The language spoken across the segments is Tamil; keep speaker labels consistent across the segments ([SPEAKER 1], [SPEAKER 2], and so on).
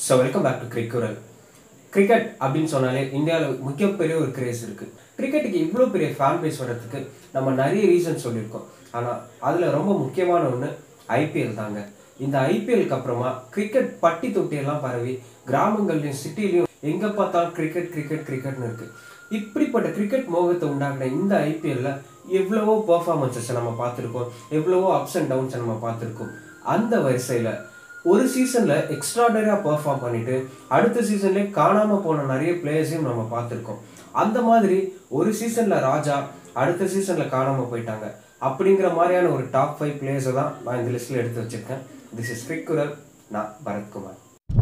[SPEAKER 1] ஸோ வெல்கம் பேக் டு கிரிக்குரல் கிரிக்கெட் அப்படின்னு சொன்னாலே இந்தியாவில் மிகப்பெரிய ஒரு கிரேஸ் இருக்குது கிரிக்கெட்டுக்கு இவ்வளோ பெரிய ஃபேன் பேஸ் வர்றதுக்கு நம்ம நிறைய ரீசன் சொல்லியிருக்கோம் ஆனால் அதில் ரொம்ப முக்கியமான ஒன்று ஐபிஎல் தாங்க இந்த ஐபிஎல்க்கு அப்புறமா கிரிக்கெட் பட்டி தொட்டியெல்லாம் பரவி கிராமங்கள்லையும் சிட்டிலையும் எங்கே பார்த்தாலும் கிரிக்கெட் கிரிக்கெட் கிரிக்கெட்னு இருக்குது இப்படிப்பட்ட கிரிக்கெட் மோகத்தை உண்டாக்குன இந்த ஐபிஎல்ல எவ்வளவோ பர்ஃபார்மன்ஸஸை நம்ம பார்த்துருக்கோம் எவ்வளவோ அப்ஸ் அண்ட் டவுன்ஸை நம்ம பார்த்துருக்கோம் அந்த வரிசையில் ஒரு சீசனில் எக்ஸ்ட்ராடரியாக பெர்ஃபார்ம் பண்ணிட்டு அடுத்த சீசன்லேயே காணாமல் போன நிறைய பிளேயர்ஸையும் நம்ம பார்த்துருக்கோம் அந்த மாதிரி ஒரு சீசனில் ராஜா அடுத்த சீசனில் காணாமல் போயிட்டாங்க அப்படிங்கிற மாதிரியான ஒரு டாப் ஃபைவ் பிளேயர்ஸை தான் நான் இந்த லிஸ்ட்டில் எடுத்து வச்சிருக்கேன் திஸ் இஸ் கிரிக்குரல் நான் பரத்குமார்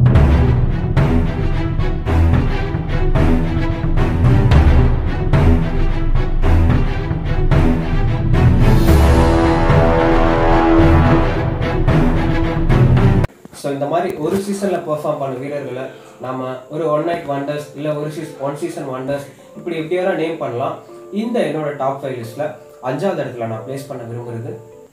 [SPEAKER 1] ஸோ இந்த மாதிரி ஒரு சீசனில் பெர்ஃபார்ம் பண்ண வீரர்களை நம்ம ஒரு ஒன் நைட் வண்டர்ஸ் இல்லை ஒரு சீஸ் ஒன் சீசன் வண்டர்ஸ் இப்படி எப்படி வேணால் நேம் பண்ணலாம் இந்த என்னோட டாப் ஃபைவ் லிஸ்ட்டில் அஞ்சாவது இடத்துல நான் ப்ளேஸ் பண்ண விரும்புகிறது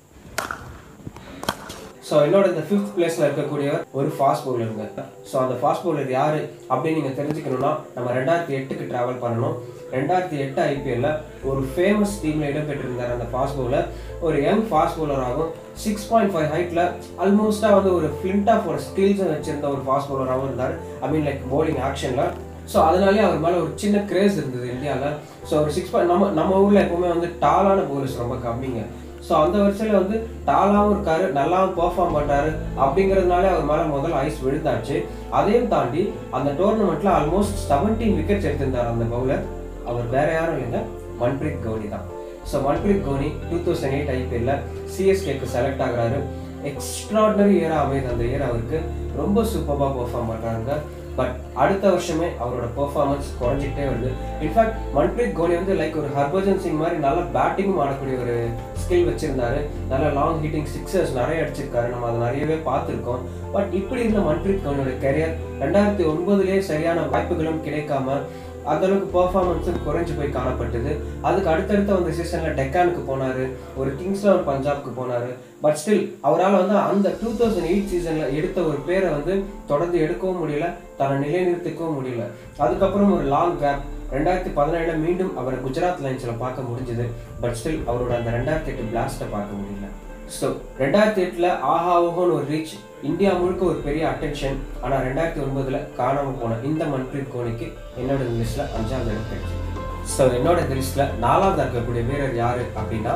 [SPEAKER 1] ஸோ என்னோட இந்த ஃபிஃப்த் பிளேஸில் இருக்கக்கூடியவர் ஒரு ஃபாஸ்ட் பவுலருங்க ஸோ அந்த ஃபாஸ்ட் பவுலர் யார் அப்படின்னு நீங்கள் தெரிஞ்சுக்கணும்னா நம்ம ரெண்டாயிரத்தி எட்டுக்கு ட்ராவல் பண்ணணும் ரெண்டாயிரத்தி எட்டு ஐபிஎல்ல ஒரு ஃபேமஸ் டீமில் இடம்பெற்றிருந்தார் அந்த ஃபாஸ்ட் பவுலர் ஒரு யங் ஃபாஸ்ட் பவுலராகவும் சிக்ஸ் பாயிண்ட் ஃபைவ் ஹைட்டில் ஆல்மோஸ்ட்டாக வந்து ஒரு ஃப்ளிண்ட் ஆஃப் ஒரு ஸ்கில்ஸை வச்சிருந்த ஒரு ஃபாஸ்ட் பவுலராகவும் இருந்தார் ஐ மீன் லைக் bowling ஆக்ஷனில் ஸோ அதனாலே அவர் மேலே ஒரு சின்ன கிரேஸ் இருந்தது இந்தியாவில் ஸோ ஒரு சிக்ஸ் பாயிண்ட் நம்ம நம்ம ஊரில் எப்பவுமே வந்து டாலான பவுலர்ஸ் ரொம்ப கம்மிங்க ஸோ அந்த வரிசையில் வந்து டாலாகவும் இருக்காரு நல்லாவும் பெர்ஃபார்ம் பண்ணுறாரு அப்படிங்கிறதுனாலே அவர் மேலே முதல்ல ஐஸ் விழுந்தாச்சு அதையும் தாண்டி அந்த டோர்னமெண்ட்டில் ஆல்மோஸ்ட் செவன்டீன் விக்கெட்ஸ் எடுத்திருந்தார் அந்த பவுலர் அவர் வேற யாரும் இல்லைங்க மன்பிரீத் கவுனி தான் ஸோ மன்பிரீத் கவுனி டூ தௌசண்ட் எயிட் ஐபிஎல்ல சிஎஸ்கேக்கு செலக்ட் ஆகுறாரு எக்ஸ்ட்ராடனரி இயரா அமைது அந்த இயர் அவருக்கு ரொம்ப சூப்பராக பெர்ஃபார்ம் பண்ணுறாங்க பட் அடுத்த வருஷமே அவரோட பெர்ஃபார்மன்ஸ் குறைஞ்சிட்டே வருது இன்ஃபேக்ட் மன்பிரீத் கோனி வந்து லைக் ஒரு ஹர்பஜன் சிங் மாதிரி நல்ல பேட்டிங்கும் ஆடக்கூடிய ஒரு ஸ்கில் வச்சிருந்தாரு நல்ல லாங் ஹிட்டிங் சிக்ஸர்ஸ் நிறைய அடிச்சிருக்காரு நம்ம அதை நிறையவே பார்த்துருக்கோம் பட் இப்படி இருந்த மன்பிரீத் கோனியோட கெரியர் ரெண்டாயிரத்தி ஒன்பதுலேயே சரியான வாய்ப்புகளும் கிடைக்காம அந்த அளவுக்கு பெர்ஃபார்மன்ஸும் குறைஞ்சு போய் காணப்பட்டது அதுக்கு அடுத்தடுத்த வந்த சீசனில் டெக்கானுக்கு போனார் ஒரு கிங்ஸ் லெவன் பஞ்சாப்க்கு போனார் பட் ஸ்டில் அவரால் வந்து அந்த டூ தௌசண்ட் எயிட் சீசனில் எடுத்த ஒரு பேரை வந்து தொடர்ந்து எடுக்கவும் முடியல தன்னை நிலைநிறுத்திக்கவும் முடியல அதுக்கப்புறம் ஒரு லாங் கேப் ரெண்டாயிரத்தி பதினேழுல மீண்டும் அவரை குஜராத் லைன்ஸில் பார்க்க முடிஞ்சது பட் ஸ்டில் அவரோட அந்த ரெண்டாயிரத்தி எட்டு பிளாஸ்ட்டை பார்க்க முடியல ஸோ ரெண்டாயிரத்தி எட்டில் ஆஹா ஓஹோன்னு ஒரு ரீச் இந்தியா முழுக்க ஒரு பெரிய அட்டென்ஷன் ஆனால் ரெண்டாயிரத்தி ஒன்பதுல காணாமல் போன இந்த மன்பிரீத் கோனிக்கு என்னோட லிஸ்ட்ல அஞ்சாவது இடம் கிடைச்சிருக்கு ஸோ என்னோட லிஸ்ட்ல நாலாவது இருக்கக்கூடிய வீரர் யாரு அப்படின்னா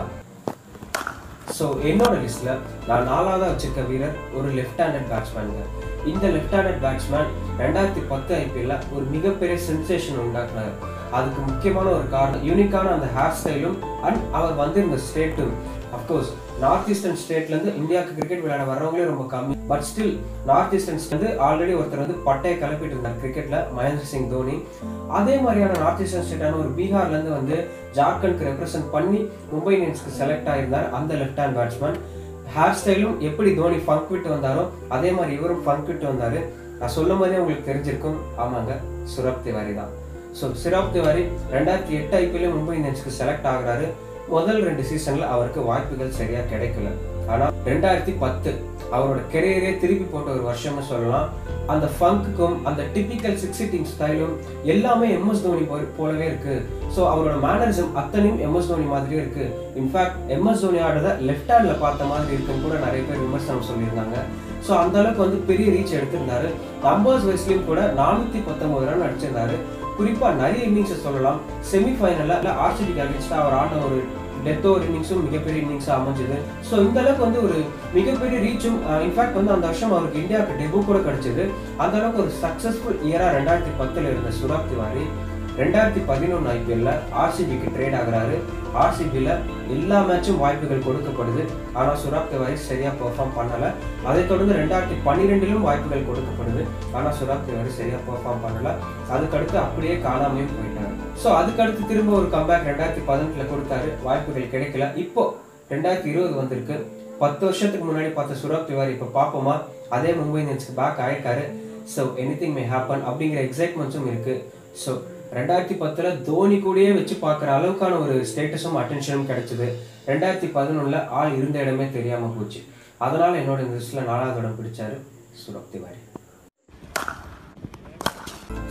[SPEAKER 1] ஸோ என்னோட லிஸ்ட்ல நான் நாலாவதாக வச்சிருக்க வீரர் ஒரு லெஃப்ட் ஹேண்டட் பேட்ஸ்மேனுங்க இந்த லெஃப்ட் ஹேண்டட் பேட்ஸ்மேன் ரெண்டாயிரத்தி பத்து ஐபிஎல்ல ஒரு மிகப்பெரிய சென்சேஷன் உண்டாக்குனார் அதுக்கு முக்கியமான ஒரு காரணம் யூனிக்கான அந்த ஹேர் ஸ்டைலும் அண்ட் அவர் வந்திருந்த ஸ்டேட்டும் அஃப்கோர்ஸ் நார்த் ஈஸ்டர்ன் ஸ்டேட்லேருந்து இந்தியாவுக்கு கிரிக்கெட் விளையாட வர்றவங்களே ரொம்ப கம்மி பட் ஸ்டில் நார்த் ஈஸ்டர்ன் வந்து ஆல்ரெடி ஒருத்தர் வந்து பட்டையை கிளப்பிட்டு இருந்தார் கிரிக்கெட்ல மகேந்திர சிங் தோனி அதே மாதிரியான நார்த் ஈஸ்டர்ன் ஸ்டேட்டான ஒரு பீகார்லேருந்து வந்து ஜார்க்கண்ட்க்கு ரெப்ரசென்ட் பண்ணி மும்பை இந்தியன்ஸ்க்கு செலக்ட் ஆயிருந்தார் அந்த லெஃப்ட் ஹேண்ட் பேட்ஸ்மேன் ஹேர் ஸ்டைலும் எப்படி தோனி ஃபங்க் விட்டு வந்தாரோ அதே மாதிரி இவரும் ஃபங்க் விட்டு வந்தாரு நான் சொல்லும் போதே உங்களுக்கு தெரிஞ்சிருக்கும் ஆமாங்க சுரப் திவாரி தான் ஸோ சுரப் திவாரி ரெண்டாயிரத்தி எட்டு ஐபிஎல்ல மும்பை இந்தியன்ஸ்க்கு செலக்ட் ஆகுறாரு முதல் ரெண்டு சீசன்ல அவருக்கு வாய்ப்புகள் சரியா கிடைக்கல ஆனா ரெண்டாயிரத்தி பத்து அவரோட கெரியரே திருப்பி போட்ட ஒரு வருஷம்னு சொல்லலாம் அந்த ஃபங்க்குக்கும் அந்த டிபிக்கல் சிக்ஸ் ஹிட்டிங் ஸ்டைலும் எல்லாமே எம்எஸ் தோனி போலவே இருக்கு ஸோ அவரோட மேனரிசம் அத்தனையும் எம்எஸ் தோனி மாதிரியே இருக்கு இன்ஃபேக்ட் எம்எஸ் தோனி ஆடுறத லெஃப்ட் ஹேண்ட்ல பார்த்த மாதிரி இருக்குன்னு கூட நிறைய பேர் விமர்சனம் சொல்லியிருந்தாங்க ஸோ அந்த அளவுக்கு வந்து பெரிய ரீச் எடுத்திருந்தாரு நம்பர்ஸ் வைஸ்லயும் கூட நானூத்தி பத்தொன்பது ரன் அடிச்சிருந்தாரு குறிப்பா நிறைய இன்னிங்ஸை சொல்லலாம் செமிஃபைனல்ல ஆர்சிபிக்கு அகேன்ஸ்டா அவர் ஆடின ஒரு டெத் ஓவர் இன்னிங்ஸும் மிகப்பெரிய இன்னிங்ஸாக அமைஞ்சது ஸோ இந்த அளவுக்கு வந்து ஒரு மிகப்பெரிய ரீச்சும் இன்ஃபேக்ட் வந்து அந்த வருஷம் அவருக்கு இந்தியாவுக்கு டெபு கூட கிடைச்சது அந்த அளவுக்கு ஒரு சக்ஸஸ்ஃபுல் இயரா ரெண்டாயிரத்தி பத்துல இருந்த சுராப் திவாரி ரெண்டாயிரத்தி பதினொன்று ஐபிஎல்ல ஆர்சிபிக்கு ட்ரேட் ஆகுறாரு ஆர்சிபியில் எல்லா மேட்சும் வாய்ப்புகள் கொடுக்கப்படுது ஆனால் சுராப் திவாரி சரியா பெர்ஃபார்ம் பண்ணல அதை தொடர்ந்து ரெண்டாயிரத்தி பன்னிரெண்டிலும் வாய்ப்புகள் கொடுக்கப்படுது ஆனால் சுராப் திவாரி சரியா பெர்ஃபார்ம் பண்ணல அதுக்கடுத்து அப்படியே காணாமையும் போயிட்டாரு ஸோ அதுக்கடுத்து திரும்ப ஒரு கம்பேக் ரெண்டாயிரத்தி பதினெட்டுல கொடுத்தாரு வாய்ப்புகள் கிடைக்கல இப்போ ரெண்டாயிரத்தி இருபது வந்திருக்கு பத்து வருஷத்துக்கு முன்னாடி பார்த்த சுராப் திவாரி இப்போ பார்ப்போமா அதே மும்பை இந்தியன்ஸ்க்கு பேக் ஆயிருக்காரு so anything may happen அப்படிங்கிற எக்ஸைட்மெண்ட்ஸும் இருக்கு ஸோ ரெண்டாயிரத்தி பத்துல தோனி கூடயே வச்சு பார்க்குற அளவுக்கான ஒரு ஸ்டேட்டஸும் அட்டென்ஷனும் கிடைச்சது ரெண்டாயிரத்தி பதினொன்னுல ஆள் இருந்த இடமே தெரியாம போச்சு அதனால என்னோட இந்த லிஸ்ட்ல நாலாவது இடம் பிடிச்சாரு சுரப் திவாரி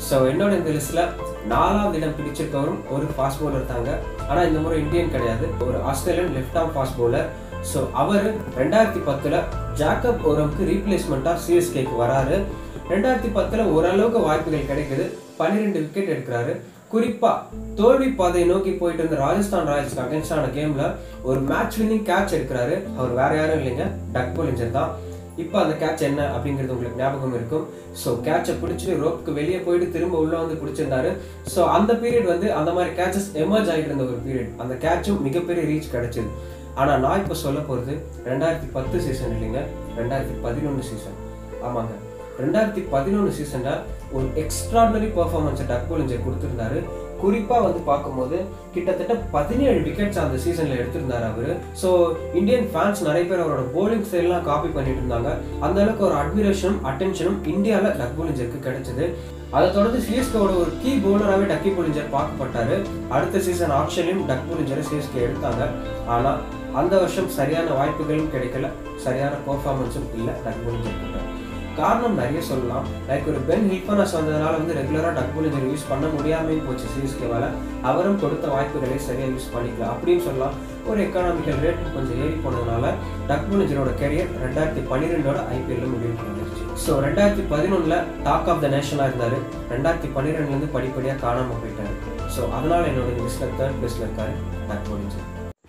[SPEAKER 1] ஸோ என்னோட இந்த லிஸ்ட்ல நாலாவது இடம் பிடிச்சிருக்கவரும் ஒரு ஃபாஸ்ட் பவுலர் தாங்க ஆனா இந்த முறை இந்தியன் கிடையாது ஒரு Australian left arm fast bowler so அவர் ரெண்டாயிரத்தி பத்துல ஜாக்கப் ஓரம்க்கு ரீப்ளேஸ்மெண்ட்டா சிஎஸ்கேக்கு வராரு ரெண்டாயிரத்தி பத்துல ஓரளவுக்கு வாய்ப்புகள் கிடைக்குது பன்னிரெண்டு விக்கெட் எடுக்கிறாரு குறிப்பா தோல்வி பாதையை நோக்கி போயிட்டு இருந்த ராஜஸ்தான் ராயல்ஸ்க்கு அகேன்ஸ்டான கேம்ல ஒரு மேட்ச் வின்னிங் கேட்ச் எடுக்கிறாரு அவர் வேற யாரும் இல்லைங்க டக் போலிஞ்சர் தான் இப்போ அந்த கேட்ச் என்ன அப்படிங்கிறது உங்களுக்கு ஞாபகம் இருக்கும் ஸோ கேட்சை பிடிச்சிட்டு ரோப்புக்கு வெளியே போயிட்டு திரும்ப உள்ள வந்து பிடிச்சிருந்தாரு ஸோ அந்த பீரியட் வந்து அந்த மாதிரி கேட்சஸ் எமர்ஜ் ஆகிட்டு இருந்த ஒரு பீரியட் அந்த கேட்சும் மிகப்பெரிய ரீச் கிடைச்சது ஆனால் நான் இப்போ சொல்ல போகிறது ரெண்டாயிரத்தி பத்து சீசன் இல்லைங்க ரெண்டாயிரத்தி பதினொன்று சீசன் ஆமாங்க ரெண்டாயிரத்தி பதினொன்று சீசனில் ஒரு எக்ஸ்ட்ராடனரி பர்ஃபார்மன்ஸை டக் போலிஞ்சர் கொடுத்துருந்தாரு குறிப்பா வந்து பார்க்கும்போது கிட்டத்தட்ட பதினேழு விக்கெட்ஸ் அந்த சீசன்ல எடுத்திருந்தாரு அவரு ஸோ இந்தியன் ஃபேன்ஸ் நிறைய பேர் அவரோட போலிங் ஸ்டைல்லாம் காப்பி பண்ணிட்டு இருந்தாங்க அந்த அளவுக்கு ஒரு அட்மிரேஷனும் அட்டென்ஷனும் இந்தியாவில் டக் போலிஞ்சருக்கு கிடைச்சது அதை தொடர்ந்து சிஎஸ்கேவோட ஒரு கீ பவுலராகவே டக்கி போலிஞ்சர் பார்க்கப்பட்டாரு அடுத்த சீசன் ஆப்ஷன்லையும் டக் போலிஞ்சரை சிஎஸ்கே எடுத்தாங்க ஆனா அந்த வருஷம் சரியான வாய்ப்புகளும் கிடைக்கல சரியான பெர்ஃபார்மன்ஸும் இல்லை டக் போலிஞ்சர் கிட்ட காரணம் நிறைய சொல்லலாம் லைக் ஒரு பென் ஹில்பனஸ் வந்ததுனால வந்து ரெகுலராக டக் போலிஞ்சர் யூஸ் பண்ண முடியாமல் போச்சு சிஎஸ்கேவால் அவரும் கொடுத்த வாய்ப்புகளை சரியாக யூஸ் பண்ணிக்கல அப்படின்னு சொல்லலாம் ஒரு எக்கனாமிக்கல் ரேட் கொஞ்சம் ஏறி போனதுனால டக் போலிஞ்சரோட கெரியர் ரெண்டாயிரத்தி பன்னிரெண்டோட ஐபிஎல்ல முடிவுக்கு வந்துருச்சு ஸோ ரெண்டாயிரத்தி பதினொன்றில் டாக் ஆஃப் த நேஷனாக இருந்தார் ரெண்டாயிரத்தி பன்னிரெண்டுலேருந்து படிப்படியாக காணாமல் போயிட்டாரு ஸோ அதனால என்னோட லிஸ்ட்டில் தேர்ட் பிளேஸில் இருக்காரு டக் போலிஞ்சர்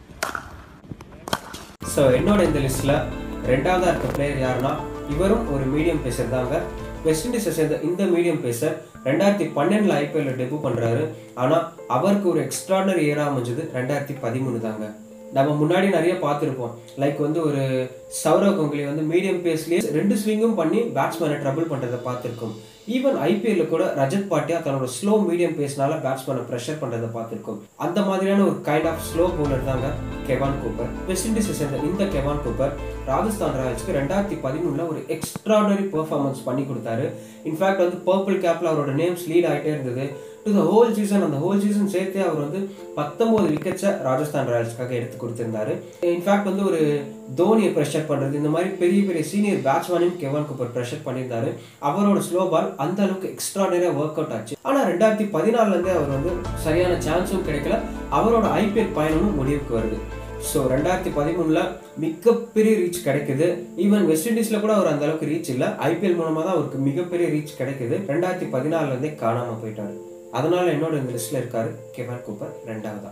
[SPEAKER 1] ஸோ என்னோட இந்த லிஸ்ட்டில் ரெண்டாவதாக இருக்க பிளேயர் யாருன்னா இவரும் ஒரு மீடியம் பேசர் தாங்க வெஸ்ட் இண்டீஸை சேர்ந்த இந்த மீடியம் பேசர் ரெண்டாயிரத்தி பன்னெண்டில் ஐபிஎல்ல டெபு பண்ணுறாரு ஆனால் அவருக்கு ஒரு எக்ஸ்ட்ராடனரி இயராக அமைஞ்சது ரெண்டாயிரத்தி பதிமூணு தாங்க நம்ம முன்னாடி நிறைய பார்த்துருப்போம் லைக் வந்து ஒரு சௌரவ் கங்குலி வந்து மீடியம் பேஸ்லேயே ரெண்டு ஸ்விங்கும் பண்ணி பேட்ஸ்மேனை ட்ரபிள் பண்ணுறதை பார்த்துருக்கோம் ஈவன் ஐபிஎல்ல கூட ரஜத் பாட்டியா தன்னோட ஸ்லோ மீடியம் பேஸ்னால பேட்ஸ்மேனை ப்ரெஷர் பண்ணுறதை பார்த்துருக்கோம் அந்த மாதிரியான ஒரு கைண்ட் ஆஃப் ஸ்லோ பவுலர் தாங்க கெவான் கூப்பர் வெஸ்ட் இண்டீஸை சேர்ந்த இந்த கெவான் கூப்பர் ராஜஸ்தான் ராயல்ஸ்க்கு ரெண்டாயிரத்தி பதிமூணுல ஒரு எக்ஸ்ட்ராடனரி பெர்ஃபார்மன்ஸ் பண்ணி கொடுத்தாரு இன்ஃபேக்ட் வந்து பர்பிள் கேப்ல அவரோட நேம்ஸ் லீட் ஆகிட்டே இருந்தது டு த ஹோல் சீசன் அந்த ஹோல் சீசன் சேர்த்தே அவர் வந்து பத்தொன்பது விக்கெட்ஸை ராஜஸ்தான் ராயல்ஸ்க்காக எடுத்து கொடுத்திருந்தாரு இன்ஃபேக்ட் வந்து ஒரு தோனியை ப்ரெஷர் பண்ணுறது இந்த மாதிரி பெரிய பெரிய சீனியர் பேட்ஸ்மேனையும் கெவான் கூப்பர் ப்ரெஷர் பண்ணியிருந்தாரு அவரோட ஸ்லோ பால் அந்த அளவுக்கு எக்ஸ்ட்ராடனரியாக ஒர்க் அவுட் ஆச்சு ஆனால் ரெண்டாயிரத்தி பதினாலுலேருந்தே அவர் வந்து சரியான சான்ஸும் கிடைக்கல அவரோட ஐபிஎல் பயணமும் முடிவுக்கு வருது ஸோ ரெண்டாயிரத்தி பதிமூணுல மிகப்பெரிய ரீச் கிடைக்குது ஈவன் வெஸ்ட் இண்டீஸ்ல கூட அவர் அந்த அளவுக்கு ரீச் இல்லை ஐபிஎல் மூலமா தான் அவருக்கு மிகப்பெரிய ரீச் கிடைக்குது ரெண்டாயிரத்தி பதினாலுல இருந்தே காணாம போயிட்டாரு அதனால என்னோட இந்த லிஸ்ட்ல இருக்காரு கெவான் கூப்பர் ரெண்டாவதா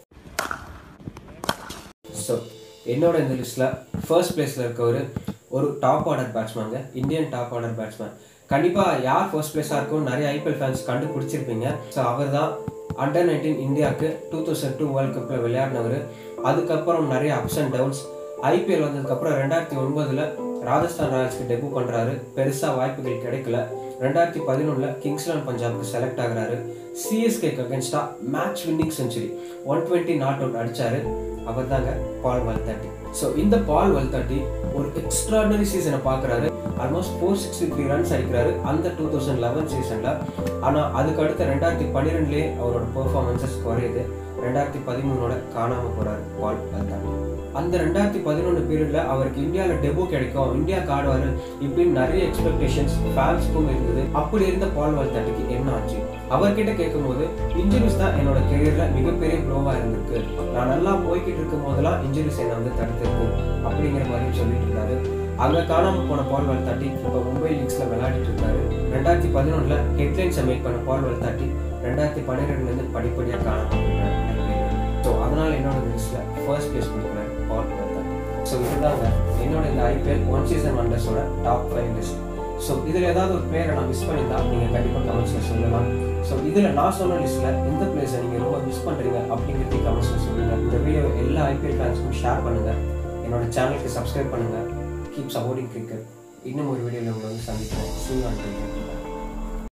[SPEAKER 1] ஸோ என்னோட இந்த லிஸ்ட்ல ஃபர்ஸ்ட் பிளேஸ்ல இருக்கவர் ஒரு டாப் ஆர்டர் பேட்ஸ்மேங்க இந்தியன் டாப் ஆர்டர் பேட்ஸ்மேன் கண்டிப்பா யார் ஃபர்ஸ்ட் பிளேஸா இருக்கும் நிறைய ஐபிஎல் ஃபேன்ஸ் கண்டுபிடிச்சிருப்பீங்க ஸோ அவர் தான் அண்டர் நைன்டீன் இந்தியாவுக்கு டூ தௌசண்ட் டூ வேர்ல்ட் கப்பில் விளையாடினவர் அதுக்கப்புறம் நிறைய அப்ஸ் அண்ட் டவுன்ஸ் ஐபிஎல் வந்ததுக்கப்புறம் ரெண்டாயிரத்தி ஒன்பதுல ராஜஸ்தான் ராயல்ஸ்க்கு டெபு பண்ணுறாரு பெருசாக வாய்ப்புகள் கிடைக்கல ரெண்டாயிரத்தி பதினொன்றில் கிங்ஸ்லாந்து பஞ்சாப்க்கு செலக்ட் ஆகுறாரு சிஎஸ்கேக்கு அகேன்ஸ்டாக match winning century one twenty not out அடிச்சாரு அவர் தாங்க பால் வல்தாட்டி ஸோ இந்த பால் வல்தாட்டி ஒரு எக்ஸ்ட்ராடனரி சீசனை பார்க்குறாரு almost four sixty three runs அடிக்கிறாரு அந்த டூ தௌசண்ட் லெவன் சீசனில் ஆனால் அதுக்கு அடுத்த ரெண்டாயிரத்தி பன்னிரெண்டுலேயே அவரோட பெர்ஃபார்மன்சஸ் குறையுது ரெண்டாயிரத்தி பதிமூணோட காணாமல் போகிறாரு பால் வல்தாட்டி அந்த ரெண்டாயிரத்தி பதினொன்று பீரியடில் அவருக்கு இந்தியாவில் டெபோ கிடைக்கும் இந்தியாவுக்கு ஆடுவார் இப்படின்னு நிறைய எக்ஸ்பெக்டேஷன்ஸ் ஃபேன்ஸ்க்கும் இருந்தது அப்படி இருந்த பால் வல்தாட்டிக்கு என்ன ஆச்சு அவர்கிட்ட கேட்கும்போது இன்ஜுரிஸ் தான் என்னோட கெரியரில் மிகப்பெரிய ப்ளோவாக இருந்திருக்கு நான் நல்லா போய்கிட்டு இருக்கும் போதெல்லாம் இன்ஜுரிஸ் என்னை வந்து தடுத்திருக்கு அப்படிங்கிற மாதிரி சொல்லிட்டு இருந்தாரு அங்கே காணாமல் போன பால் வல்தாட்டி இப்போ மும்பை லீக்ஸில் விளையாடிட்டு இருக்காரு ரெண்டாயிரத்தி பதினொன்றில் ஹெட்லைன்ஸை மேக் பண்ண பால் வல்தாட்டி ரெண்டாயிரத்தி பன்னிரெண்டுலேருந்து படிப்படியாக காணாமல் போயிட்டார் ஸோ அதனால் என்னோட லிஸ்ட்டில் ஃபர்ஸ்ட் பிளேஸ் கொடுக்குறேன் பால் வல்தாட்டி ஸோ இதுதாங்க என்னோட இந்த ஐபிஎல் ஒன் சீசன் வண்டர்ஸோட டாப் ஃபைவ் லிஸ்ட் ஸோ இதில் ஏதாவது ஒரு பிளேயரை நான் மிஸ் பண்ணியிருந்தா நீங்கள் கண்டிப்பாக கமெண்ட்ஸில் சொல்லலாம் ஸோ இதில் நான் சொன்ன லிஸ்ட்டில் எந்த பிளேஸை நீங்கள் ரொம்ப மிஸ் பண்ணுறீங்க அப்படிங்கிறது கமெண்ட்ஸில் சொல்லுங்கள் இந்த வீடியோ எல்லா ஐபிஎல் ஃபேன்ஸுக்கும் ஷேர் பண்ணுங்கள் என்னோட சேனலுக்கு சப்ஸ்கிரைப் பண்ணுங்கள் கீப் சப்போர்ட்டிங் கிரிக்கெட் இன்னும் ஒரு வீடியோவில் உங்களை வந்து சந்திப்போம் சூ அண்ட்